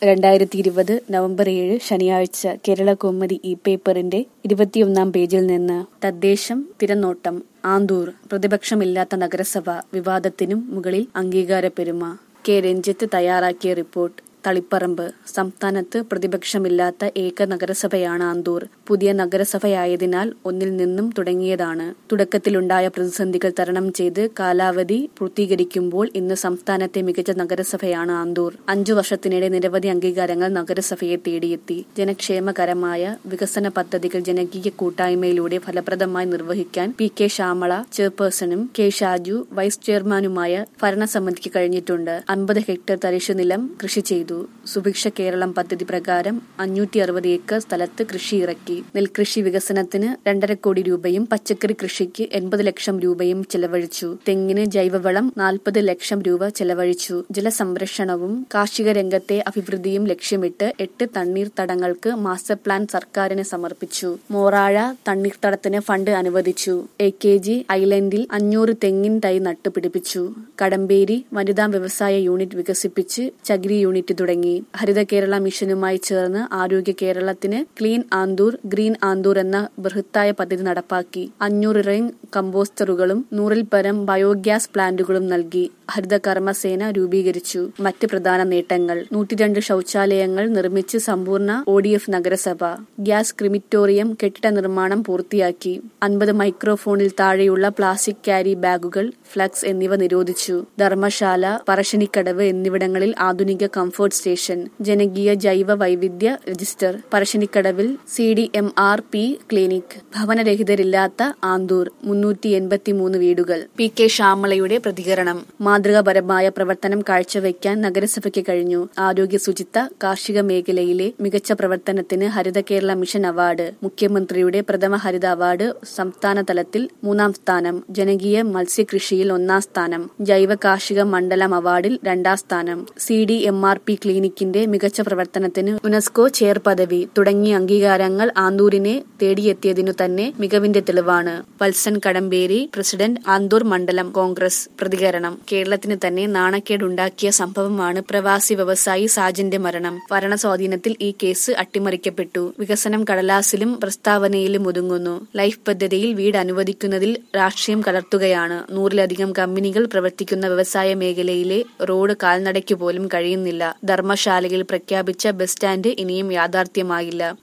രണ്ടായിരത്തി ഇരുപത് നവംബർ ഏഴ് ശനിയാഴ്ച കേരള കൗമുദി ഇ പേപ്പറിന്റെ ഇരുപത്തിയൊന്നാം പേജിൽ നിന്ന് തദ്ദേശം തിരനോട്ടം ആന്തൂർ പ്രതിപക്ഷമില്ലാത്ത നഗരസഭ വിവാദത്തിനും മുകളിൽ അംഗീകാര പെരുമ കെ രഞ്ജിത്ത് തയ്യാറാക്കിയ റിപ്പോർട്ട് തളിപ്പറമ്പ് സംസ്ഥാനത്ത് പ്രതിപക്ഷമില്ലാത്ത ഏക നഗരസഭയാണ് ആന്തൂർ പുതിയ നഗരസഭയായതിനാൽ ഒന്നിൽ നിന്നും തുടങ്ങിയതാണ് തുടക്കത്തിലുണ്ടായ പ്രതിസന്ധികൾ തരണം ചെയ്ത് കാലാവധി പൂർത്തീകരിക്കുമ്പോൾ ഇന്ന് സംസ്ഥാനത്തെ മികച്ച നഗരസഭയാണ് ആന്തൂർ അഞ്ചു വർഷത്തിനിടെ നിരവധി അംഗീകാരങ്ങൾ നഗരസഭയെ തേടിയെത്തി ജനക്ഷേമകരമായ വികസന പദ്ധതികൾ ജനകീയ കൂട്ടായ്മയിലൂടെ ഫലപ്രദമായി നിർവഹിക്കാൻ പി കെ ശ്യാമള ചെയർപേഴ്സണും കെ ഷാജു വൈസ് ചെയർമാനുമായ ഭരണസമിതിക്ക് കഴിഞ്ഞിട്ടുണ്ട് അൻപത് ഹെക്ടർ തരിശുനിലം കൃഷി ചെയ്തു സുഭിക്ഷ കേരളം പദ്ധതി പ്രകാരം അഞ്ഞൂറ്റി അറുപത് ഏക്കർ സ്ഥലത്ത് കൃഷി ഇറക്കി നെൽകൃഷി വികസനത്തിന് രണ്ടര കോടി രൂപയും പച്ചക്കറി കൃഷിക്ക് എൺപത് ലക്ഷം രൂപയും ചെലവഴിച്ചു തെങ്ങിന് ജൈവവളം നാൽപ്പത് ലക്ഷം രൂപ ചെലവഴിച്ചു ജലസംരക്ഷണവും കാർഷിക രംഗത്തെ അഭിവൃദ്ധിയും ലക്ഷ്യമിട്ട് എട്ട് തണ്ണീർത്തടങ്ങൾക്ക് മാസ്റ്റർ പ്ലാൻ സർക്കാരിന് സമർപ്പിച്ചു മോറാഴ തണ്ണീർത്തടത്തിന് ഫണ്ട് അനുവദിച്ചു എ കെ ജി ഐലൻഡിൽ അഞ്ഞൂറ് തെങ്ങിൻ തൈ നട്ടുപിടിപ്പിച്ചു കടമ്പേരി വനിതാ വ്യവസായ യൂണിറ്റ് വികസിപ്പിച്ച് ചകിരി യൂണിറ്റ് തുടങ്ങി ഹരിത കേരള മിഷനുമായി ചേർന്ന് ആരോഗ്യ കേരളത്തിന് ക്ലീൻ ആന്തൂർ ഗ്രീൻ ആന്തൂർ എന്ന ബൃഹത്തായ പദ്ധതി നടപ്പാക്കി അഞ്ഞൂറ് റിംഗ് കമ്പോസ്റ്ററുകളും നൂറിൽ പരം ബയോഗ്യാസ് പ്ലാന്റുകളും നൽകി ഹരിത കർമ്മസേന രൂപീകരിച്ചു മറ്റ് പ്രധാന നേട്ടങ്ങൾ നൂറ്റിരണ്ട് ശൌചാലയങ്ങൾ നിർമ്മിച്ച് സമ്പൂർണ്ണ ഒ ഡി എഫ് നഗരസഭ ഗ്യാസ് ക്രിമിറ്റോറിയം കെട്ടിട നിർമ്മാണം പൂർത്തിയാക്കി അൻപത് മൈക്രോഫോണിൽ താഴെയുള്ള പ്ലാസ്റ്റിക് ക്യാരി ബാഗുകൾ ഫ്ലക്സ് എന്നിവ നിരോധിച്ചു ധർമ്മശാല പറശ്ശിനിക്കടവ് എന്നിവിടങ്ങളിൽ ആധുനിക കംഫോർട്ട് സ്റ്റേഷൻ ജനകീയ ജൈവ വൈവിധ്യ രജിസ്റ്റർ പറശ്ശിനിക്കടവിൽ C D M R P clinic ഭവനരഹിതരില്ലാത്ത ആന്തൂർ മുന്നൂറ്റി എൺപത്തിമൂന്ന് വീടുകൾ പി കെ ശ്യാമളയുടെ പ്രതികരണം മാതൃകാപരമായ പ്രവർത്തനം കാഴ്ചവെക്കാൻ നഗരസഭയ്ക്ക് കഴിഞ്ഞു ആരോഗ്യ ശുചിത്വ കാർഷിക മേഖലയിലെ മികച്ച പ്രവർത്തനത്തിന് ഹരിത കേരള മിഷൻ അവാർഡ് മുഖ്യമന്ത്രിയുടെ പ്രഥമ ഹരിത അവാർഡ് സംസ്ഥാന തലത്തിൽ മൂന്നാം സ്ഥാനം ജനകീയ മത്സ്യകൃഷിയിൽ ഒന്നാം സ്ഥാനം ജൈവ കാർഷിക മണ്ഡലം അവാർഡിൽ രണ്ടാം സ്ഥാനം C D M R P ക്ലിനിക്കിന്റെ മികച്ച പ്രവർത്തനത്തിന് യുനെസ്കോ ചെയർ പദവി തുടങ്ങിയ അംഗീകാരങ്ങൾ ആന്തൂരിനെ തേടിയെത്തിയതിനു തന്നെ മികവിന്റെ തെളിവാണ് വത്സൻ കടമ്പേരി പ്രസിഡന്റ് ആന്തൂർ മണ്ഡലം കോൺഗ്രസ് പ്രതികരണം കേരളത്തിന് തന്നെ നാണക്കേടുണ്ടാക്കിയ സംഭവമാണ് പ്രവാസി വ്യവസായി സാജന്റെ മരണം ഭരണ സ്വാധീനത്തിൽ ഈ കേസ് അട്ടിമറിക്കപ്പെട്ടു വികസനം കടലാസിലും പ്രസ്താവനയിലും ഒതുങ്ങുന്നു ലൈഫ് പദ്ധതിയിൽ വീട് അനുവദിക്കുന്നതിൽ രാഷ്ട്രീയം കലർത്തുകയാണ് നൂറിലധികം കമ്പനികൾ പ്രവർത്തിക്കുന്ന വ്യവസായ മേഖലയിലെ റോഡ് കാൽനടയ്ക്കു പോലും കഴിയുന്നില്ല ധർമ്മശാലയിൽ പ്രഖ്യാപിച്ച ബസ് സ്റ്റാൻഡ് ഇനിയും യാഥാർത്ഥ്യമാകില്ല